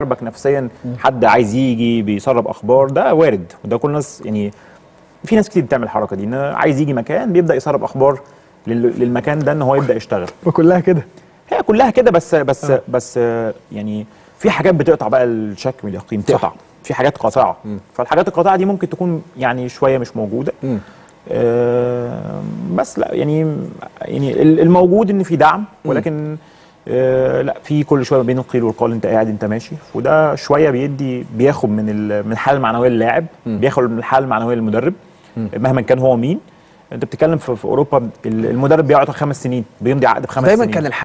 بيحاربك نفسيا حد عايز يجي بيسرب اخبار ده وارد وده كل الناس يعني في ناس كتير بتعمل الحركه دي ان عايز يجي مكان بيبدا يسرب اخبار لل- للمكان ده ان هو يبدا يشتغل وكلها كده هي كلها كده بس بس بس آه، يعني في حاجات بتقطع بقى الشك من اليقين تقطع في حاجات قاطعه فالحاجات القاطعه دي ممكن تكون يعني شويه مش موجوده آه، بس لا يعني يعني ال- الموجود ان في دعم ولكن آه، لا في كل شويه ما بين القيل والقال انت قاعد انت ماشي وده شويه بيدي بياخد من ال- من الحاله المعنويه للاعب بياخد من الحاله المعنويه للمدرب مهما كان هو مين انت بتتكلم في, في اوروبا ال- المدرب بيقعد خمس سنين بيمضي عقد بخمس دايما سنين كان الحل